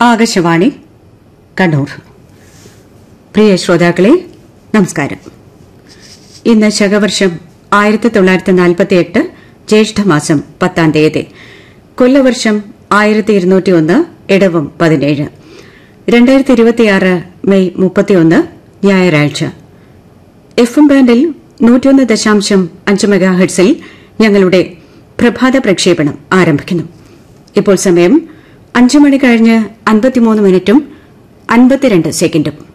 ആകാശവാണി കണ്ണൂർ പ്രിയ ശ്രോതാക്കളെ നമസ്കാരം ഇന്ന് ശകവർഷം ആയിരത്തി തൊള്ളായിരത്തി നാൽപ്പത്തി എട്ട് ജ്യേഷ്ഠമാസം പത്താം തീയതി കൊല്ലവർഷം ആയിരത്തി ഇരുന്നൂറ്റി ഒന്ന് ഇടവം പതിനേഴ് രണ്ടായിരത്തി ഇരുപത്തിയാറ് മെയ് മുപ്പത്തിയൊന്ന് ഞായറാഴ്ച എഫ് എം ബാൻഡിൽ നൂറ്റിയൊന്ന് ദശാംശം അഞ്ച് മെഗാഹെഡ്സിൽ ഞങ്ങളുടെ പ്രഭാത പ്രക്ഷേപണം ആരംഭിക്കുന്നു ഇപ്പോൾ സമയം അഞ്ച് മണി കഴിഞ്ഞ് അൻപത്തിമൂന്ന് മിനിറ്റും അൻപത്തിരണ്ട് സെക്കൻഡും